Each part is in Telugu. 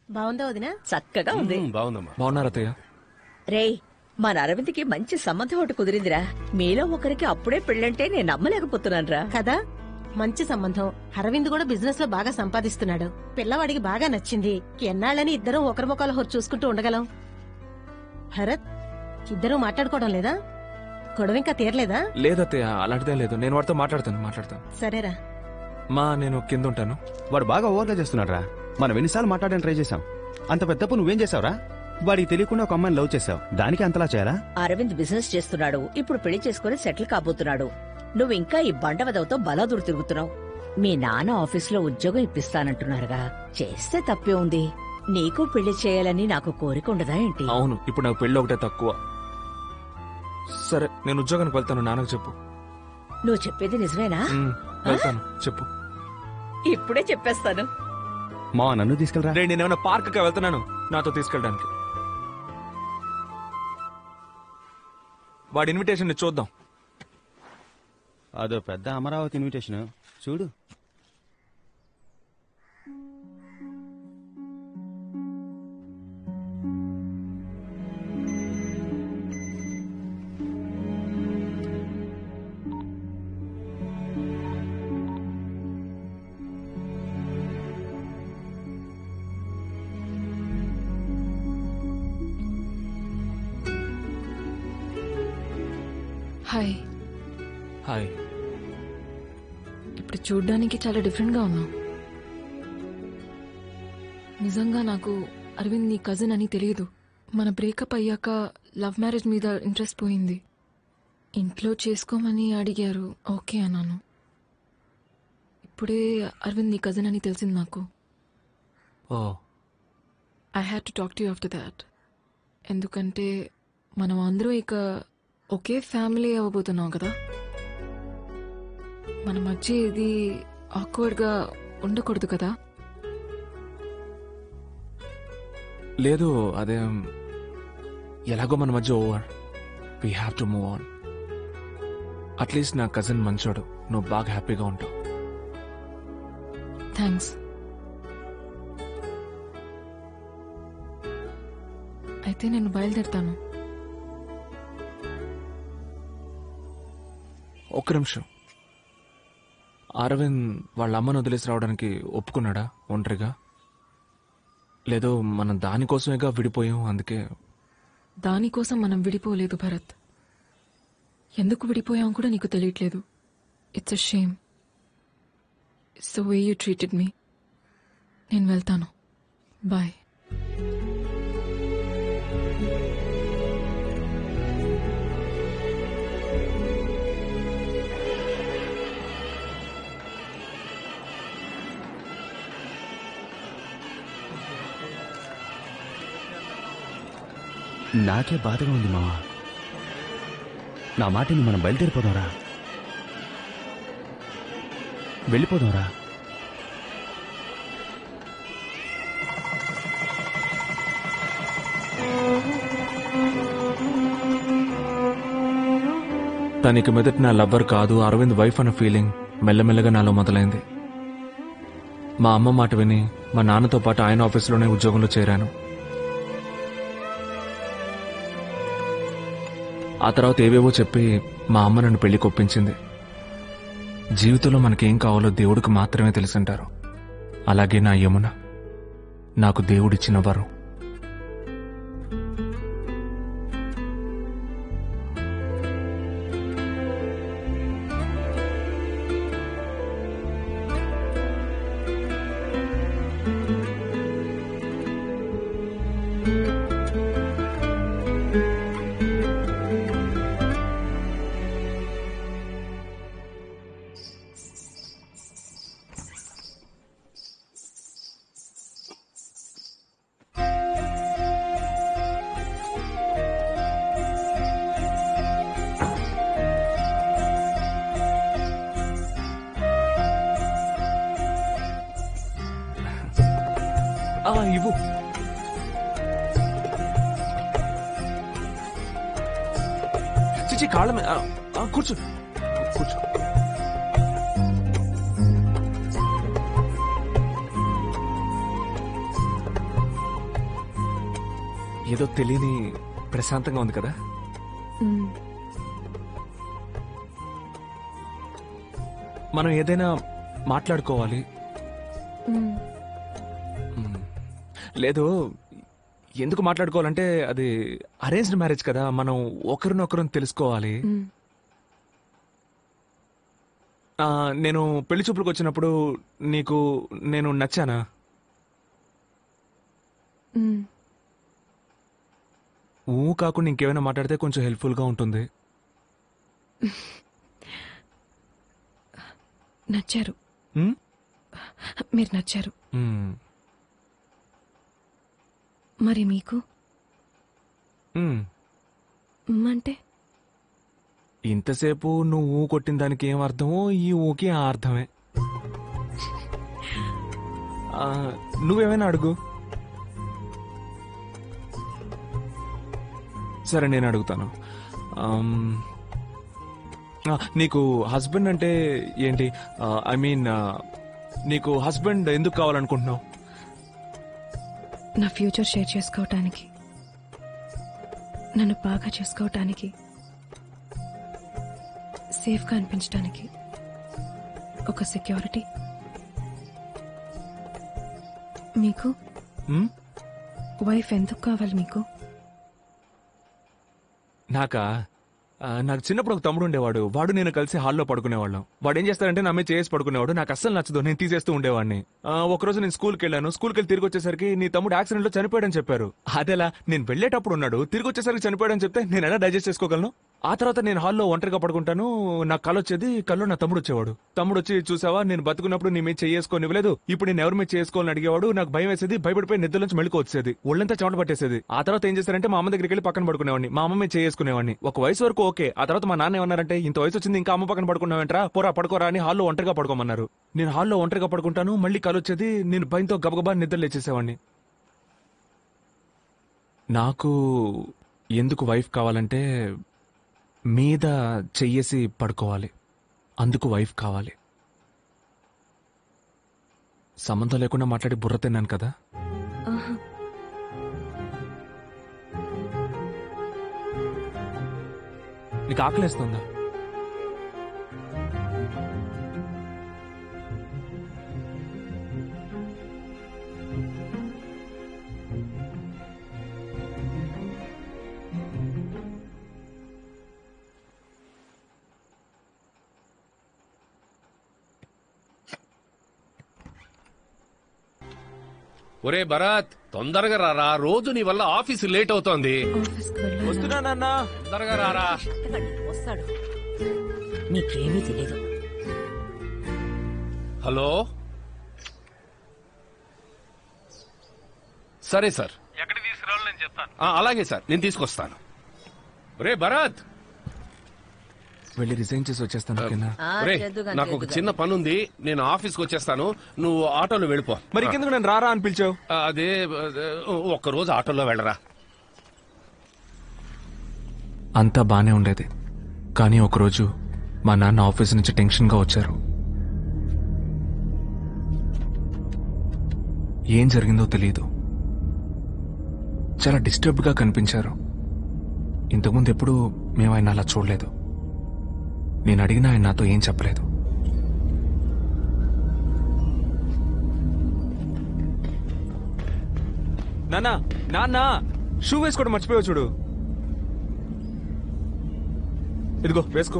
బాగుందా వదినా చక్కగా ఉంది బాగుందమ్మా బాగున్నారు అత్తయ్య రేయ్ మన అరవింద్కి మంచి సంబంధం ఒకటి కుదిరిందిరా మీలో ఒకరికి అప్పుడే పెళ్ళంటే నేను నమ్మలేకపోతున్నానురా కదా మంచి సంబంధం అరవింద్ కూడా బిజినెస్ లో బాగా సంపాదిస్తున్నాడు పిల్లవాడికి బాగా నచ్చింది ఎన్నాళ్ళని ఇద్దరం ఒకరి ముఖాలు హొరు చూసుకుంటూ ఉండగలం భరత్ ఇద్దరు మాట్లాడుకోవడం లేదా గొడవ ఇంకా తీరలేదా లేదత్తయ్య అలాంటిదే లేదు నేను వాడితో మాట్లాడతాను మాట్లాడతాను సరేరా మా నేను కింద ఉంటాను వాడు బాగా ఓవర్గా చేస్తున్నాడు రా మనం ఎన్నిసార్లు మాట్లాడడానికి ట్రై చేశాం అంత పెద్దప్పు నువ్వేం చేసావురా వాడికి తెలియకుండా ఒక అమ్మాయిని లవ్ చేసావు దానికి అంతలా చేయాలా అరవింద్ బిజినెస్ చేస్తున్నాడు ఇప్పుడు పెళ్లి చేసుకుని సెటిల్ కాబోతున్నాడు నువ్వు ఇంకా ఈ బండవదవతో బలాదూరు తిరుగుతున్నావు మీ నాన్న ఆఫీసులో ఉద్యోగం ఇప్పిస్తానంటున్నారుగా చేస్తే తప్పే ఉంది నీకు పెళ్లి చేయాలని నాకు కోరిక ఉండదా ఏంటి అవును ఇప్పుడు నాకు పెళ్ళి ఒకటే తక్కువ సరే నేను ఉద్యోగానికి వెళ్తాను నాన్నకు చెప్పు నువ్వు చెప్పేది నిజమేనా ఉమ్, వెళ్తాను చెప్పు ఇప్పుడే చెప్పేస్తాను మా నన్ను తీసుకెళ్ళరా రే నేనేమైనా పార్క్ వెళ్తున్నాను నాతో తీసుకెళ్ళడానికి వాడి ఇన్విటేషన్ చూద్దాం అదో పెద్ద అమరావతి ఇన్విటేషన్ చూడు హాయ్ హాయ్ ఇప్పుడు చూడ్డానికి చాలా డిఫరెంట్గా ఉన్నావు నిజంగా నాకు అరవింద్ నీ కజిన్ అని తెలియదు మన బ్రేకప్ అయ్యాక లవ్ మ్యారేజ్ మీద ఇంట్రెస్ట్ పోయింది ఇంట్లో చేసుకోమని అడిగారు ఓకే అన్నాను ఇప్పుడే అరవింద్ నీ కజిన్ అని తెలిసింది నాకు oh I had to talk to you after that ఎందుకంటే మనం అందరూ ఇక ఒకే ఫ్యామిలీ అవ్వబోతున్నాం కదా మన మధ్య ఇది ఆక్వర్డ్గా ఉండకూడదు కదా లేదు అదే ఎలాగో మన మధ్య over we have to move on at least నా కజిన్ మంచోడు నువ్వు బాగా హ్యాపీగా ఉంటావు థ్యాంక్స్ అయితే నేను బయలుదేరుతాను ఒక్క నిమిషం అరవింద్ వాళ్ళ అమ్మను వదిలేసి రావడానికి ఒప్పుకున్నాడా ఒంటరిగా లేదో మనం దానికోసమేగా విడిపోయాం అందుకే దానికోసం మనం విడిపోలేదు భరత్ ఎందుకు విడిపోయాం కూడా నీకు తెలియట్లేదు it's a shame so way you treated me నేను వెళ్తాను బాయ్ నాకే బాధగా ఉంది మావా నా మాటని మనం బయలుదేరిపోదాంరా వెళ్ళిపోదాంరా తనకి మెదటి నా లవ్వర్ కాదు అరవింద్ వైఫ్ అన్న ఫీలింగ్ మెల్లమెల్లగా నాలో మొదలైంది మా అమ్మ మాట విని మా నాన్నతో పాటు ఆయన ఆఫీసులోనే ఉద్యోగంలో చేరాను ఆ తర్వాత ఏవేవో చెప్పి మా అమ్మ నన్ను పెళ్లి కొప్పించింది జీవితంలో మనకేం కావాలో దేవుడికి మాత్రమే తెలిసింటారు అలాగే నా యమున నాకు దేవుడిచ్చిన వరం ఆ, ఇవ్వు చిచి కాళ్ళ మీద ఆ, ఆ, కూర్చో కూర్చో ఏదో తెలియని ప్రశాంతంగా ఉంది కదా మ్మ్. మనం ఏదైనా మాట్లాడుకోవాలి మ్మ్. మ్మ్. లేదు ఎందుకు మాట్లాడుకోవాలంటే అది అరేంజ్డ్ మ్యారేజ్ కదా మనం ఒకరినొకరు తెలుసుకోవాలి మ్మ్. ఆ, నేను పెళ్లి చూపులకు వచ్చినప్పుడు నీకు నేను నచ్చానా మ్మ్. ఊ కాకుండా ఇంకేమైనా మాట్లాడితే కొంచెం హెల్ప్ఫుల్గా ఉంటుంది నచ్చారు మ్మ్? మీరు నచ్చారు మ్మ్. మరి మీకు మ్మ్. మ్మ్ అంటే ఇంతసేపు నువ్వు ఊ కొట్టిన దానికి ఏం అర్థమో ఈ ఊకి ఆ అర్థమే ఆ, నువ్వేమైనా అడుగు సరే నేను అడుగుతాను ఆమ్, ఆ, నీకు హస్బెండ్ అంటే ఏంటి ఐ మీన్ నీకు హస్బెండ్ ఎందుకు కావాలనుకుంటున్నావు నా ఫ్యూచర్ షేర్ చేసుకోవటానికి నన్ను బాగా చేసుకోవటానికి సేఫ్గా అనిపించడానికి ఒక సెక్యూరిటీ మీకు మ్? వైఫ్ ఎందుకు కావాలి మీకు నాకా ఆ, నాకు చిన్నప్పుడు ఒక తమ్ముడు ఉండేవాడు వాడు నేను కలిసి హాల్లో పడుకునేవాళ్ళం వాడు ఏం చేస్తాడంటే నా మీద చేసి పడుకునేవాడు నాకు అస్సలు నచ్చదు నేను తీసేస్తూ ఉండేవాడిని ఆ, ఒక రోజు నేను స్కూల్కి వెళ్ళాను స్కూల్కి వెళ్ళి తిరిగి వచ్చేసరికి నీ తమ్ముడు యాక్సిడెంట్ లో చనిపోయాడని చెప్పారు అదేలా నేను వెళ్ళేటప్పుడు ఉన్నాడు తిరిగి వచ్చేసరికి చనిపోయాడని చెప్తే నేను ఎలా డైజెస్ట్ చేసుకోగలను ఆ తర్వాత నేను హాల్లో ఒంటరిగా పడుకుంటాను నాకు కళ్ళు వచ్చేది కళ్ళు నా తమ్ముడు వచ్చేవాడు తమ్ముడు వచ్చి చూసావా నేను బతుకున్నప్పుడు నీ మీద చేసుకొని ఇవ్వలేదు ఇప్పుడు నేను ఎవరి మీద చేసుకోవాలని అడిగేవాడు నాకు భయం వేసేది భయపడిపోయి నిద్ర నుంచి మెళుకు వచ్చేది ఒళ్ళంతా చెమట పట్టేసేది ఆ తర్వాత ఏం చేస్తారంటే మా అమ్మ దగ్గరికి వెళ్ళి పక్కన పడుకునేవాడిని మా అమ్మ మీద చేసుకునేవాడిని ఒక వయసు వరకు ఓకే ఆ తర్వాత మా నాన్న ఏమన్నారంటే ఇంత వయసు వచ్చింది ఇంకా అమ్మ పక్కన పడుకున్నావంటరా పోరా పడుకోరా అని హాల్లో ఒంటరిగా పడుకోమన్నారు నేను హాల్లో ఒంటరిగా పడుకుంటాను మళ్ళీ కళ్ళు వచ్చేది నేను భయంతో గబగబా నిద్ర లేచేసేవాడిని నాకు ఎందుకు వైఫ్ కావాలంటే మీద చెయ్యేసి పడుకోవాలి అందుకు వైఫ్ కావాలి సంబంధం లేకుండా మాట్లాడి బుర్ర తిన్నాను కదా ఆహా. నీకు ఆకలేస్తుందా ఒరే భరత్ తొందరగా రారా రోజు నీ వల్ల ఆఫీస్ లేట్ అవుతోంది ఆఫీస్కి వెళ్ళాలి వస్తున్నానన్నా తొందరగా రారా వస్తాడు నీకేమీ తెలీదు హలో సరే సార్ ఎక్కడ తీసుకురావాలో నేను చెప్తాను ఆ, అలాగే సార్ నేను తీసుకొస్తాను ఒరే భరత్ వెళ్ళి రిజైన్ చేసి వచ్చేస్తాను ఓకేనా ఆ, ఒరే చేద్దుగాని, నాకు ఒక చేద్దుగాని. చిన్న పని ఉంది నేను ఆఫీస్కి వచ్చేస్తాను నువ్వు ఆటోలో వెళ్ళిపో మరి ఇంకెందుకు నేను రారా అని పిలిచావు ఆ, అదే అదే, ఒక్క రోజు ఆటోలో వెళ్ళరా అంతా బానే ఉండేది కానీ ఒకరోజు మా నాన్న ఆఫీస్ నుంచి టెన్షన్గా వచ్చారు ఏం జరిగిందో తెలియదు చాలా డిస్టర్బ్డ్గా కనిపించారు ఇంతకుముందు ఎప్పుడూ మేము ఆయన అలా చూడలేదు నేను అడిగినా ఆయన నాతో ఏం చెప్పలేదు నాన్న నాన్న షూ వేసుకోవడం మర్చిపోయావు చూడు ఇదిగో వేసుకో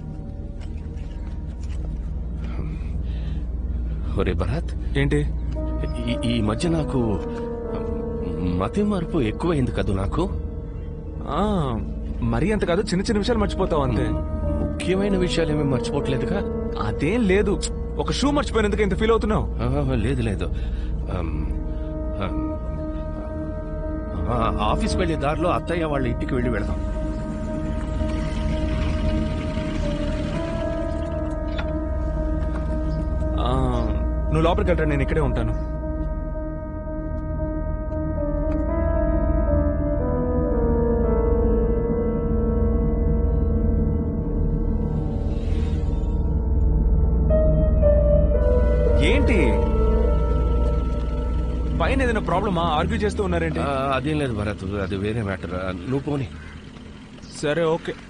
ఒరే భరత్ ఏంటి ఈ- ఈ మధ్య నాకు మతి మార్పు ఎక్కువైంది కదూ నాకు ఆ మరీ అంత కాదు చిన్న చిన్న విషయాలు మర్చిపోతావు అంతే ముఖ్యమైన విషయాలు ఏమీ మర్చిపోవట్లేదుగా అదేం లేదు ఒక షూ మర్చిపోయినందుకు ఇంత ఫీల్ అవుతున్నావు ఆ, లేదు లేదు అమ్, అమ్, ఆ, ఆఫీస్కి వెళ్ళే దారిలో అత్తయ్య వాళ్ళ ఇంటికి వెళ్ళి వెళదాం ఆ, నువ్వు లోపలికి వెళ్ళరా నేను ఇక్కడే ఉంటాను ఏంటి పైన మీకైనా ఏదైనా ప్రాబ్లమా ఆర్గ్యూ చేస్తూ ఉన్నారేంటి ఆ, అదేం లేదు భరత్ అది వేరే మ్యాటర్ నువ్వు పోనీ సరే ఓకే